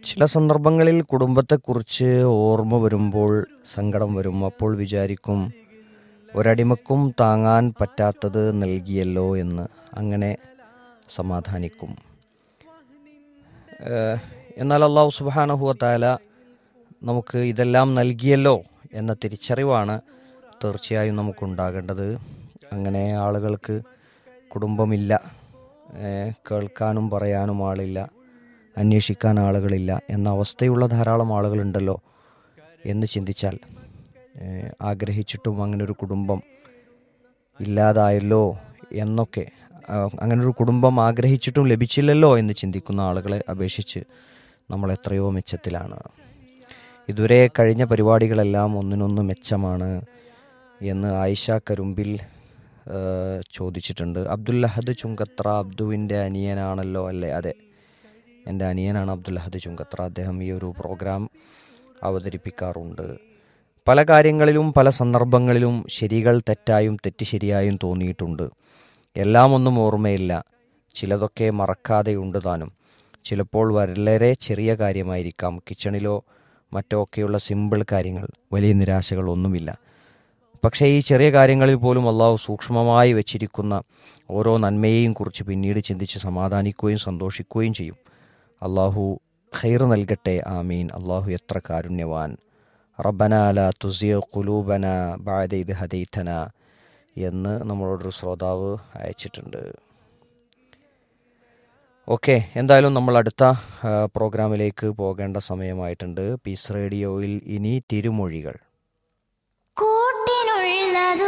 ചില സന്ദർഭങ്ങളിൽ കുടുംബത്തെക്കുറിച്ച് ഓർമ്മ വരുമ്പോൾ സങ്കടം വരും അപ്പോൾ വിചാരിക്കും ഒരടിമക്കും താങ്ങാൻ പറ്റാത്തത് നൽകിയല്ലോ എന്ന് അങ്ങനെ സമാധാനിക്കും ഏഹ്, എന്നാൽ അള്ളാഹു സുബാനഹുവ താല നമുക്ക് ഇതെല്ലാം നൽകിയല്ലോ എന്ന തിരിച്ചറിവാണ് തീർച്ചയായും നമുക്കുണ്ടാകേണ്ടത് അങ്ങനെ ആളുകൾക്ക് കുടുംബമില്ല ഏഹ്, കേൾക്കാനും പറയാനും ആളില്ല അന്വേഷിക്കാൻ ആളുകളില്ല എന്ന അവസ്ഥയുള്ള ധാരാളം ആളുകളുണ്ടല്ലോ എന്ന് ചിന്തിച്ചാൽ ഏഹ്, ആഗ്രഹിച്ചിട്ടും അങ്ങനെ ഒരു കുടുംബം ഇല്ലാതായല്ലോ എന്നൊക്കെ ആ, അങ്ങനെ ഒരു കുടുംബം ആഗ്രഹിച്ചിട്ടും ലഭിച്ചില്ലല്ലോ എന്ന് ചിന്തിക്കുന്ന ആളുകളെ അപേക്ഷിച്ച് നമ്മൾ എത്രയോ മെച്ചത്തിലാണ് ഇതുവരെ കഴിഞ്ഞ പരിപാടികളെല്ലാം ഒന്നിനൊന്ന് മെച്ചമാണ് എന്ന് ആയിഷ കരുമ്പിൽ ആ, ചോദിച്ചിട്ടുണ്ട് അബ്ദുല്ലഹദ് ചുങ്കത്ര അബ്ദുവിൻ്റെ അനിയനാണല്ലോ അല്ലേ അതെ എൻ്റെ അനിയനാണ് അബ്ദുല്ലഹദ് ചുങ്കത്ര അദ്ദേഹം ഈ ഒരു പ്രോഗ്രാം അവതരിപ്പിക്കാറുണ്ട് പല കാര്യങ്ങളിലും പല സന്ദർഭങ്ങളിലും ശരികൾ തെറ്റായും തെറ്റ് ശരിയായും തോന്നിയിട്ടുണ്ട് എല്ലാം ഒന്നും ഓർമ്മയില്ല ചിലതൊക്കെ മറക്കാതെയുണ്ട് താനും ചിലപ്പോൾ വളരെ ചെറിയ കാര്യമായിരിക്കാം കിച്ചണിലോ മറ്റോ ഒക്കെയുള്ള സിമ്പിൾ കാര്യങ്ങൾ വലിയ നിരാശകൾ ഒന്നുമില്ല പക്ഷേ ഈ ചെറിയ കാര്യങ്ങളിൽ പോലും അള്ളാഹു സൂക്ഷ്മമായി വെച്ചിരിക്കുന്ന ഓരോ നന്മയെയും കുറിച്ച് പിന്നീട് ചിന്തിച്ച് സമാധാനിക്കുകയും സന്തോഷിക്കുകയും ചെയ്യും അള്ളാഹു ഖൈർ നൽകട്ടെ ആമീൻ അള്ളാഹു എത്ര കാരുണ്യവാൻ റബ്ബന ല തുസിയ കുലൂബന ബാദ ഇത് ഹദൈത്തന എന്ന് നമ്മളോടൊരു ശ്രോതാവ് അയച്ചിട്ടുണ്ട് ഓക്കെ എന്തായാലും നമ്മൾ അടുത്ത ആ, പ്രോഗ്രാമിലേക്ക് പോകേണ്ട സമയമായിട്ടുണ്ട് പീസ് റേഡിയോയിൽ ഇനി തിരുമൊഴികൾ കൂട്ടിനുള്ളതോ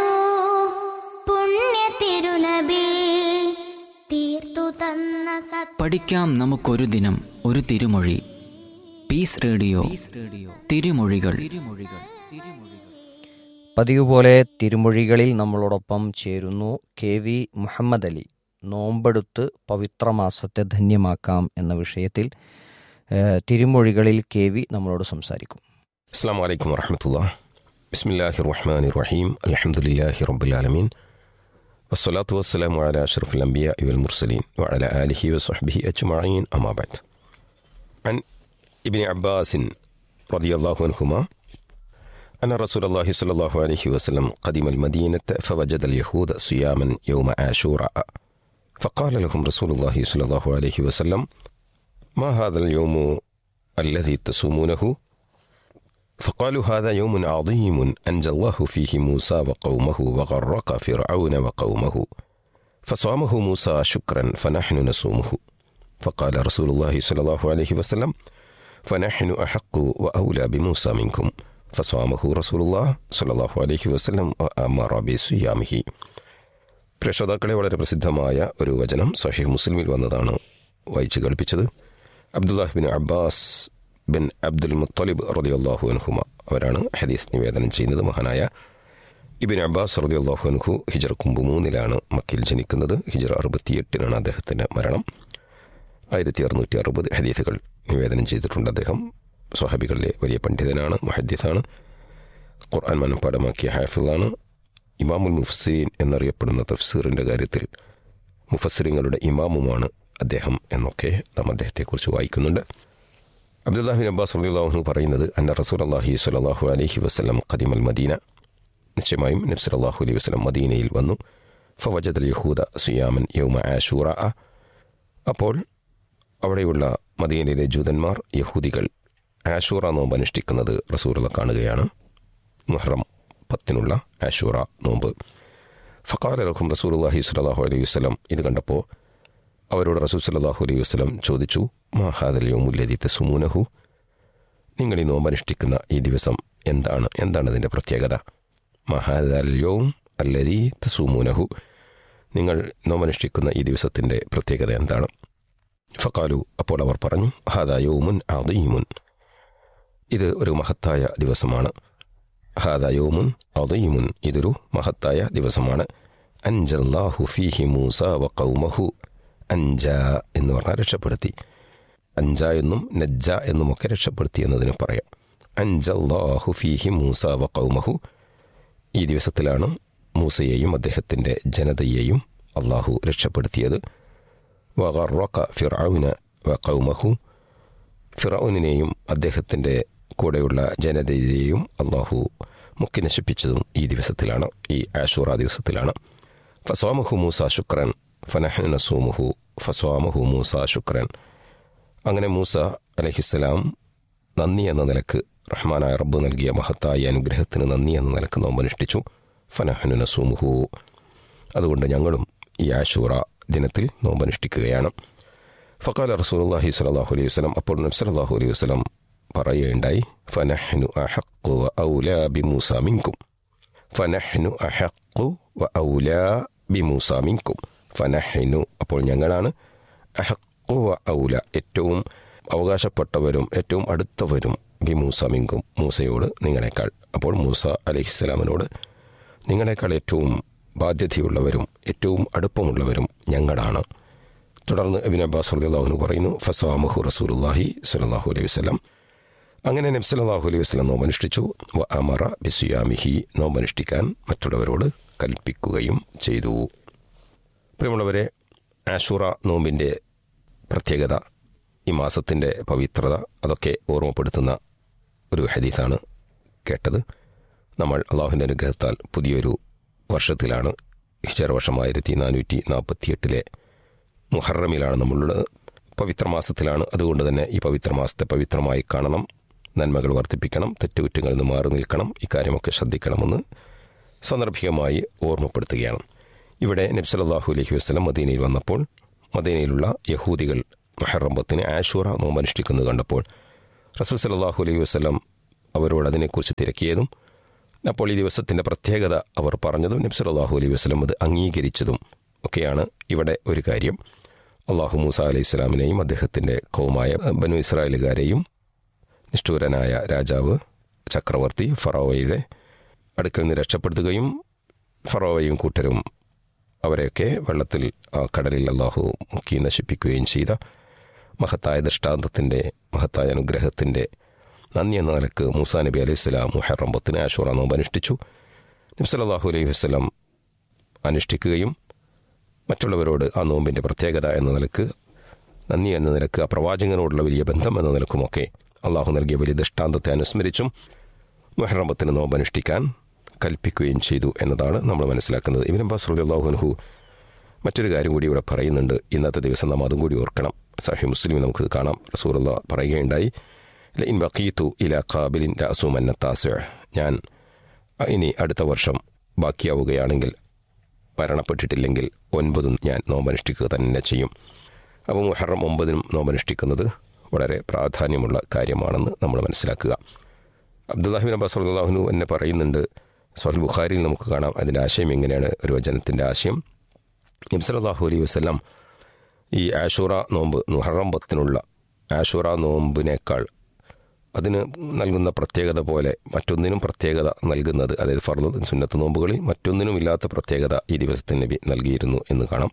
പുണ്യ തിരുനബി തീർത്തു തന്ന സത് പഠിക്കാം നമുക്കൊരു ദിനം ഒരു തിരുമൊഴി പീസ് റേഡിയോ റേഡിയോ തിരുമൊഴികൾ തിരുമൊഴികൾ തിരുമൊഴികൾ പതിവ് പോലെ തിരുമൊഴികളിൽ നമ്മളോടൊപ്പം ചേരുന്നു കെ വി മുഹമ്മദ് അലി നോമ്പെടുത്ത് പവിത്രമാസത്തെ ധന്യമാക്കാം എന്ന വിഷയത്തിൽ ആ, തിരുമൊഴികളിൽ കെ വി നമ്മളോട് സംസാരിക്കും السلام عليكم ورحمة الله بسم الله الرحمن الرحيم الحمد لله رب العالمين والصلاة والسلام على أشرف الأنبياء والمرسلين وعلى آله وصحبه أجمعين أما بعد عن ابن عباس رضي الله عنهما أن رسول الله صلى الله عليه وسلم قدم المدينة فوجد اليهود صياما يوم عاشوراء فقال لهم رسول الله صلى الله عليه وسلم ما هذا اليوم الذي تصومونه فقالوا هذا يوم عظيم أنجى الله فيه موسى وقومه وغرق فرعون وقومه فصامه موسى شكرا فنحن نصومه فقال رسول الله صلى الله عليه وسلم فنحن أحق وأولى بموسى منكم فصامه رسول الله صلى الله عليه وسلم وأمر بصيامه പ്രശ്രോതാക്കളെ വളരെ പ്രസിദ്ധമായ ഒരു വചനം സഹീഹ് മുസ്ലിമിൽ വന്നതാണ് വായിച്ചു കേൾപ്പിച്ചത് Abdullah bin Abbas bin Abdul Muttalib റളിയല്ലാഹു അൻഹുമ അവരാണ് ഹദീസ് നിവേദനം ചെയ്യുന്നത് മഹാനായ ഇബിൻ അബ്ബാസ് റളിയല്ലാഹു അൻഹു ഹിജർ കുമ്പ് മൂന്നിലാണ് മക്കയിൽ ജനിക്കുന്നത് ഹിജർ അറുപത്തിയെട്ടിനാണ് അദ്ദേഹത്തിൻ്റെ മരണം ആയിരത്തി അറുന്നൂറ്റി അറുപത് ഹദീസുകൾ നിവേദനം ചെയ്തിട്ടുണ്ട് അദ്ദേഹം സ്വഹാബികളിലെ വലിയ പണ്ഡിതനാണ് മുഹദ്ദിസാണ് ഖുർആൻ മനഃപ്പാടമാക്കിയ ഹാഫിളാണ് ഇമാമുൽ മുഫസ്സിരീൻ എന്നറിയപ്പെടുന്ന തഫ്സീറിൻ്റെ കാര്യത്തിൽ മുഫസ്സിറിങ്ങളുടെ ഇമാമുമാണ് അദ്ദേഹം എന്നൊക്കെ നാം അദ്ദേഹത്തെക്കുറിച്ച് വായിക്കുന്നുണ്ട് അബ്ദുല്ലാഹിബിൻ അബ്ബാസ് റളിയല്ലാഹു പറയുന്നത് അന്ന റസൂൽ അള്ളാഹി സ്വല്ലല്ലാഹു അലൈഹി വസല്ലം ഖദിമൽ മദീന നിശ്ചയമായും നബി സല്ലല്ലാഹു അലൈഹി വസല്ലം മദീനയിൽ വന്നു ഫവജദൽ യഹൂദ സിയാമൻ യൗമ ആഷൂറ അപ്പോൾ അവിടെയുള്ള മദീനയിലെ ജൂതന്മാർ യഹൂദികൾ ആഷൂറ നോമ്പ് അനുഷ്ഠിക്കുന്നത് റസൂലുള്ള കാണുകയാണ് മുഹറം പത്തിനുള്ള ആഷൂറ നോമ്പ് ഫക്കാല ലഹും റസൂലുള്ളാഹി സ്വല്ലല്ലാഹു അലൈഹി വസല്ലം ഇത് കണ്ടപ്പോൾ അവരോട് റസൂൽ സല്ലല്ലാഹു അലൈഹി വസല്ലം ചോദിച്ചു മാ ഹാദൽ യൗമുല്ലദി തസുമൂനഹു നിങ്ങൾ ഈ നോമ്പ് അനുഷ്ഠിക്കുന്ന ഈ ദിവസം എന്താണ് എന്താണ് അതിൻ്റെ പ്രത്യേകത മഹാദൽ യൗം അല്ലദി തസുമൂനഹു നിങ്ങൾ നോമ്പനുഷ്ഠിക്കുന്ന ഈ ദിവസത്തിൻ്റെ പ്രത്യേകത എന്താണ് ഫക്കാലു അപ്പോൾ അവർ പറഞ്ഞു ഹാദ യൗമുൻ അദീമുൻ ഇത് ഒരു മഹത്തായ ദിവസമാണ് ഹാദ യൗമുൻ അദീമുൻ ഇതൊരു മഹത്തായ ദിവസമാണ് അൻജല്ലാഹു ഫീഹി മൂസ വ ഖൗമഹു അഞ്ച എന്ന് പറഞ്ഞാൽ രക്ഷപ്പെടുത്തി അഞ്ച എന്നും നജ്ജ എന്നുമൊക്കെ രക്ഷപ്പെടുത്തി എന്നതിന് പറയാം അൻജല്ലാഹു ഫീഹി മൂസ വ ഖൗമഹു ഈ ദിവസത്തിലാണ് മൂസയെയും അദ്ദേഹത്തിൻ്റെ ജനതയെയും അള്ളാഹു രക്ഷപ്പെടുത്തിയത് വഗറക്ക ഫിർഔന വ ഖൗമഹു ഫിറൌനിനെയും അദ്ദേഹത്തിൻ്റെ കൂടെയുള്ള ജനതയെയും അള്ളാഹു മുക്കി നശിപ്പിച്ചതും ഈ ദിവസത്തിലാണ് ഈ ആഷൂറ ദിവസത്തിലാണ് ഫസ്വാമഹു മൂസ ശുക്രൻ ഫനഹ്നു നസൂമുഹു ഫസ്വാമഹു മൂസ ശുക്രൻ അങ്ങനെ മൂസ അലഹിസ്സലാം നന്ദി എന്ന നിലക്ക് റഹ്മാനായ റബ്ബ് നൽകിയ മഹത്തായ അനുഗ്രഹത്തിന് നന്ദി എന്ന നിലക്ക് നോമ്പനുഷ്ഠിച്ചു ഫനഹ്നു നസൂമുഹു അതുകൊണ്ട് ഞങ്ങളും ഈ ആഷൂറ ദിനത്തിൽ നോമ്പനുഷ്ഠിക്കുകയാണ് ഫക്കാല റസൂലുള്ളാഹി സ്വല്ലല്ലാഹു അലൈഹി വസല്ലം അപ്പോൾ നബി സല്ലല്ലാഹു അലൈഹി വസല്ലം പറയുകയുണ്ടായി ഫനഹ്നു അഹഖു വ ഔലാ ബിമൂസ മിൻകും ഫനഹ്നു അഹഖു വ ഔലാ ബിമൂസ മിൻകും ഫനഹ്നു അപ്പോൾ ഞങ്ങളാണ് അഹഖു വ ഔല ഏറ്റവും അവകാശപ്പെട്ടവരും ഏറ്റവും അടുത്തവരും ബിമൂസ മിൻകും മൂസയോട് നിങ്ങളെക്കാൾ അപ്പോൾ മൂസ അലഹിസ്സലാമിനോട് നിങ്ങളെക്കാൾ ഏറ്റവും ബാധ്യതയുള്ളവരും ഏറ്റവും അടുപ്പമുള്ളവരും ഞങ്ങളാണ് തുടർന്ന് അബിൻ അബ്ബാസ് റളിയല്ലാഹു പറയുന്നു ഫസ്വാമഹു റസൂലുള്ളാഹി സ്വല്ലല്ലാഹു അലൈഹി വസല്ലം അങ്ങനെ നബി സല്ലല്ലാഹു അലൈഹി വസല്ലം നോമ്പനുഷ്ഠിച്ചു വ അമറ ബിസുയാമിഹി നോമ്പനുഷ്ഠിക്കാൻ മറ്റുള്ളവരോട് കൽപ്പിക്കുകയും ചെയ്തു പ്രിയമുള്ളവരെ ആഷുറ നോമ്പിൻ്റെ പ്രത്യേകത ഈ മാസത്തിൻ്റെ പവിത്രത അതൊക്കെ ഓർമ്മപ്പെടുത്തുന്ന ഒരു ഹദീസാണ് കേട്ടത് നമ്മൾ അള്ളാഹുവിൻ്റെ അനുഗ്രഹത്താൽ പുതിയൊരു വർഷത്തിലാണ് ഹിജർ വർഷം ആയിരത്തി നാനൂറ്റി നാൽപ്പത്തിയെട്ടിലെ മുഹറമിലാണ് നമ്മളുള്ളത് പവിത്രമാസത്തിലാണ് അതുകൊണ്ട് തന്നെ ഈ പവിത്രമാസത്തെ പവിത്രമായി കാണണം നന്മകൾ വർദ്ധിപ്പിക്കണം തെറ്റുകുറ്റങ്ങളിൽ നിന്ന് മാറി നിൽക്കണം ഇക്കാര്യമൊക്കെ ശ്രദ്ധിക്കണമെന്ന് സന്ദർഭികമായി ഓർമ്മപ്പെടുത്തുകയാണ് ഇവിടെ നബ്സലാഹു അലഹി വസ്ലം മദീനയിൽ വന്നപ്പോൾ മദീനയിലുള്ള യഹൂദികൾ മെഹറമ്പത്തിന് ആഷൂറ നോമ്പനുഷ്ഠിക്കുന്നത് കണ്ടപ്പോൾ റസൂൽ സലാഹു അലൈഹി വസ്ലം അവരോട് അതിനെക്കുറിച്ച് തിരക്കിയതും അപ്പോൾ ഈ ദിവസത്തിൻ്റെ പ്രത്യേകത അവർ പറഞ്ഞതും നബ്സലാഹു അലൈഹി വസ്ലം അത് അംഗീകരിച്ചതും ഒക്കെയാണ് ഇവിടെ ഒരു കാര്യം അള്ളാഹു മൂസ അലൈഹി ഇസ്ലാമിനെയും അദ്ദേഹത്തിൻ്റെ കൗമായ ബനു ഇസ്രായേലുകാരെയും നിഷ്ഠൂരനായ രാജാവ് ചക്രവർത്തി ഫറോവയുടെ അടുക്കൽ നിന്ന് രക്ഷപ്പെടുത്തുകയും ഫറോവയും കൂട്ടരും അവരെയൊക്കെ വെള്ളത്തിൽ ആ കടലിൽ അള്ളാഹു മുക്കി നശിപ്പിക്കുകയും ചെയ്ത മഹത്തായ ദൃഷ്ടാന്തത്തിൻ്റെ മഹത്തായ അനുഗ്രഹത്തിൻ്റെ നന്ദി എന്ന നിലക്ക് മൂസാ നബി അലൈഹി സ്വലാം മുഹറം പത്തിന് ആഷൂറ നോമ്പ് അനുഷ്ഠിച്ചു നബ്സലാഹു അലൈഹി വസ്ലാം അനുഷ്ഠിക്കുകയും മറ്റുള്ളവരോട് ആ നോമ്പിൻ്റെ പ്രത്യേകത എന്ന നിലക്ക് നന്ദി എന്ന നിലക്ക് ആ പ്രവാചകനോടുള്ള വലിയ ബന്ധം എന്ന നിലക്കുമൊക്കെ അള്ളാഹു നൽകിയ വലിയ ദൃഷ്ടാന്തത്തെ അനുസ്മരിച്ചും മുഹറമ്പത്തിന് നോമ്പ് അനുഷ്ഠിക്കാൻ കൽപ്പിക്കുകയും ചെയ്തു എന്നതാണ് നമ്മൾ മനസ്സിലാക്കുന്നത് ഇബിൻ അബ്ബാസ് അള്ളാഹുനഹു മറ്റൊരു കാര്യം കൂടി ഇവിടെ പറയുന്നുണ്ട് ഇന്നത്തെ ദിവസം നാം അതും കൂടി ഓർക്കണം സാഹി മുസ്ലിം നമുക്കത് കാണാം റസൂലുള്ള പറയുകയുണ്ടായി ഇൻ വക്കീത്തു ഇല ഖാബിലിൻ രാസുമന്ന താസ് ഞാൻ ഇനി അടുത്ത വർഷം ബാക്കിയാവുകയാണെങ്കിൽ മരണപ്പെട്ടിട്ടില്ലെങ്കിൽ ഒൻപതും ഞാൻ നോമ്പനുഷ്ഠിക്കുക തന്നെ ചെയ്യും അപ്പോൾ മുഹറം ഒമ്പതിനും നോമ്പനുഷ്ഠിക്കുന്നത് വളരെ പ്രാധാന്യമുള്ള കാര്യമാണെന്ന് നമ്മൾ മനസ്സിലാക്കുക അബ്ദുല്ലാഹിബിൻ അബ്ബാസ് അള്ളാഹുനു എന്നെ പറയുന്നുണ്ട് സോഹിൽ ബുഖാരിയിൽ നമുക്ക് കാണാം അതിൻ്റെ ആശയം എങ്ങനെയാണ് ഒരു വചനത്തിൻ്റെ ആശയം നബ്സലാഹു അലൈഹി വസ്ലാം ഈ ആഷൂറ നോമ്പ് മുഹറം പത്തിനുള്ള ആഷൂറ നോമ്പിനേക്കാൾ അതിന് നൽകുന്ന പ്രത്യേകത പോലെ മറ്റൊന്നിനും പ്രത്യേകത നൽകുന്നത് അതായത് ഫർദ് സുന്നത്ത് നോമ്പുകളിൽ മറ്റൊന്നിനും ഇല്ലാത്ത പ്രത്യേകത ഈ ദിവസത്തിന് നബി നൽകിയിരുന്നു എന്ന് കാണാം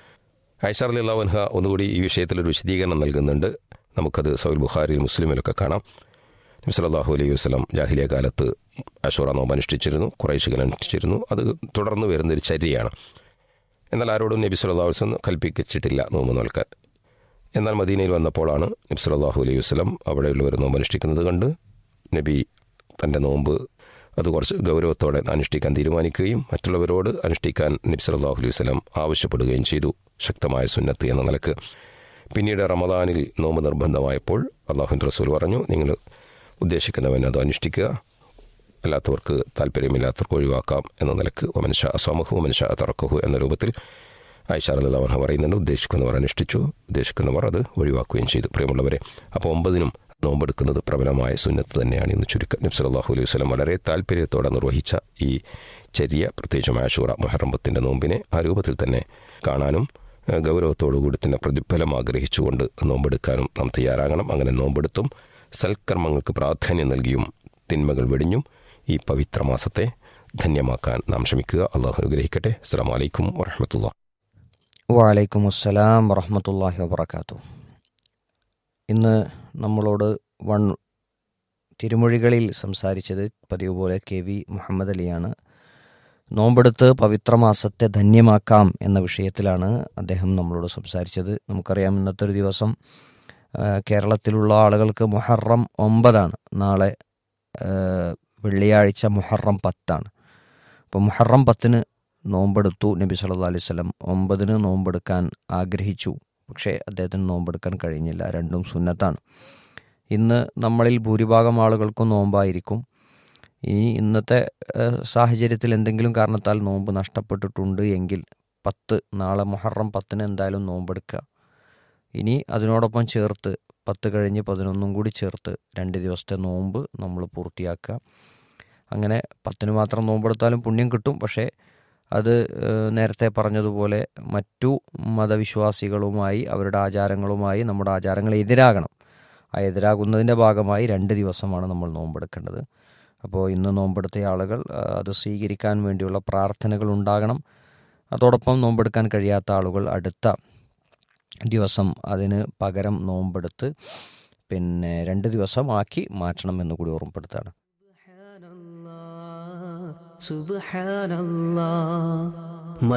ഐഷർ അലി അള്ളാഹൻഹ ഒന്നുകൂടി ഈ വിഷയത്തിലൊരു വിശദീകരണം നൽകുന്നുണ്ട് നമുക്കത് സൗൽ ബുഖാരിയിൽ മുസ്ലിമിലൊക്കെ കാണാം നബി സല്ലല്ലാഹു അലൈഹി വസ്ലം ജാഹിലിയ കാലത്ത് അഷൂറ നോമ്പ് അനുഷ്ഠിച്ചിരുന്നു കുറേശുകൾ അനുഷ്ഠിച്ചിരുന്നു അത് തുടർന്ന് വരുന്നൊരു ചര്യയാണ് എന്നാൽ ആരോടും നബി സല്ലല്ലാഹു അലൈഹി വസല്ലം കൽപ്പിച്ചിട്ടില്ല നോമ്പ് നോൽക്കാൻ എന്നാൽ മദീനയിൽ വന്നപ്പോഴാണ് നബി സല്ലല്ലാഹു അലൈഹി വസ്ലം അവിടെയുള്ളവർ നോമ്പ് അനുഷ്ഠിക്കുന്നത് കണ്ട് നബി തൻ്റെ നോമ്പ് അത് കുറച്ച് ഗൗരവത്തോടെ അനുഷ്ഠിക്കാൻ തീരുമാനിക്കുകയും മറ്റുള്ളവരോട് അനുഷ്ഠിക്കാൻ നബി സല്ലല്ലാഹു അലൈഹി വസല്ലം ആവശ്യപ്പെടുകയും ചെയ്തു ശക്തമായ സുന്നത്ത് എന്ന നിലക്ക് പിന്നീട് റമദാനിൽ നോമ്പ് നിർബന്ധമായപ്പോൾ അള്ളാഹുൻ്റെ റസൂൽ പറഞ്ഞു നിങ്ങൾ ഉദ്ദേശിക്കുന്നവൻ അത് അനുഷ്ഠിക്കുക അല്ലാത്തവർക്ക് താല്പര്യമില്ലാത്തവർക്ക് ഒഴിവാക്കാം എന്ന നിലക്ക് ഒമൻഷ അസ്വാമഹു ഒമൻഷ തറക്കഹു എന്ന രൂപത്തിൽ ആയിഷാർ അല്ലാഹ് പറയുന്നുണ്ട് ഉദ്ദേശിക്കുന്നവർ അനുഷ്ഠിച്ചു ഉദ്ദേശിക്കുന്നവർ അത് ഒഴിവാക്കുകയും ചെയ്തു പ്രിയമുള്ളവരെ അപ്പോൾ ഒമ്പതിനും നോമ്പെടുക്കുന്നത് പ്രബലമായ സുന്നത്ത് തന്നെയാണ് ഇന്ന് ചുരുക്കം നബ്സലാഹു അലൈഹി വസ്ലം വളരെ താല്പര്യത്തോടെ നിർവഹിച്ച ഈ ചെറിയ പ്രത്യേകിച്ചും ആഷൂറ മൊഹറമ്പത്തിൻ്റെ നോമ്പിനെ ആ രൂപത്തിൽ തന്നെ കാണാനും ഗൗരവത്തോടുകൂടി തന്നെ പ്രതിഫലം ആഗ്രഹിച്ചുകൊണ്ട് നോമ്പെടുക്കാനും നാം തയ്യാറാകണം അങ്ങനെ നോമ്പെടുത്തും സൽക്കർമ്മങ്ങൾക്ക് പ്രാധാന്യം നൽകിയും തിന്മകൾ വെടിഞ്ഞും ഈ പവിത്ര മാസത്തെ ധന്യമാക്കാൻ നാം ശ്രമിക്കുക അള്ളാഹു അനുഗ്രഹിക്കട്ടെ അസ്സാം വലൈക്കും വറഹമത്തുള്ള വാലൈക്കും അസ്സലാം വറഹമത്തല്ലാഹി വബർക്കാത്തു ഇന്ന് നമ്മളോട് വൺ തിരുമൊഴികളിൽ സംസാരിച്ചത് പതിവ് പോലെ കെ വി മുഹമ്മദ് അലിയാണ് നോമ്പെടുത്ത് പവിത്രമാസത്തെ ധന്യമാക്കാം എന്ന വിഷയത്തിലാണ് അദ്ദേഹം നമ്മളോട് സംസാരിച്ചത് നമുക്കറിയാം ഇന്നത്തെ ഒരു ദിവസം ആ, കേരളത്തിലുള്ള ആളുകൾക്ക് മുഹറം ഒമ്പതാണ് നാളെ ആ, വെള്ളിയാഴ്ച മുഹറം പത്താണ് അപ്പോൾ മുഹറം പത്തിന് നോമ്പെടുത്തു നബി സല്ലല്ലാഹു അലൈഹി വസല്ലം ഒമ്പതിന് നോമ്പെടുക്കാൻ ആഗ്രഹിച്ചു പക്ഷേ അദ്ദേഹത്തിന് നോമ്പെടുക്കാൻ കഴിഞ്ഞില്ല രണ്ടും സുന്നത്താണ് ഇന്ന് നമ്മളിൽ ഭൂരിഭാഗം ആളുകൾക്കും നോമ്പായിരിക്കും ഇനി ഇന്നത്തെ ഏഹ്, സാഹചര്യത്തിൽ എന്തെങ്കിലും കാരണത്താൽ നോമ്പ് നഷ്ടപ്പെട്ടിട്ടുണ്ട് എങ്കിൽ പത്ത് നാളെ മുഹറം പത്തിന് എന്തായാലും നോമ്പെടുക്കുക ഇനി അതിനോടൊപ്പം ചേർത്ത് പത്ത് കഴിഞ്ഞ് പതിനൊന്നും കൂടി ചേർത്ത് രണ്ട് ദിവസത്തെ നോമ്പ് നമ്മൾ പൂർത്തിയാക്കുക അങ്ങനെ പത്തിന് മാത്രം നോമ്പെടുത്താലും പുണ്യം കിട്ടും പക്ഷേ അത് ഏഹ്, നേരത്തെ പറഞ്ഞതുപോലെ മറ്റു മതവിശ്വാസികളുമായി അവരുടെ ആചാരങ്ങളുമായി നമ്മുടെ ആചാരങ്ങൾ എതിരാകണം ആ എതിരാകുന്നതിൻ്റെ ഭാഗമായി രണ്ട് ദിവസമാണ് നമ്മൾ നോമ്പെടുക്കേണ്ടത് അപ്പോൾ ഇന്ന് നോമ്പെടുത്ത ആളുകൾ ആ, അത് സ്വീകരിക്കാൻ വേണ്ടിയുള്ള പ്രാർത്ഥനകൾ ഉണ്ടാകണം അതോടൊപ്പം നോമ്പെടുക്കാൻ കഴിയാത്ത ആളുകൾ അടുത്ത ദിവസം അതിന് പകരം നോമ്പെടുത്ത് പിന്നെ രണ്ട് ദിവസം ആക്കി മാറ്റണം എന്ന് കൂടി ഓർമ്മപ്പെടുത്താണ് سبحان الله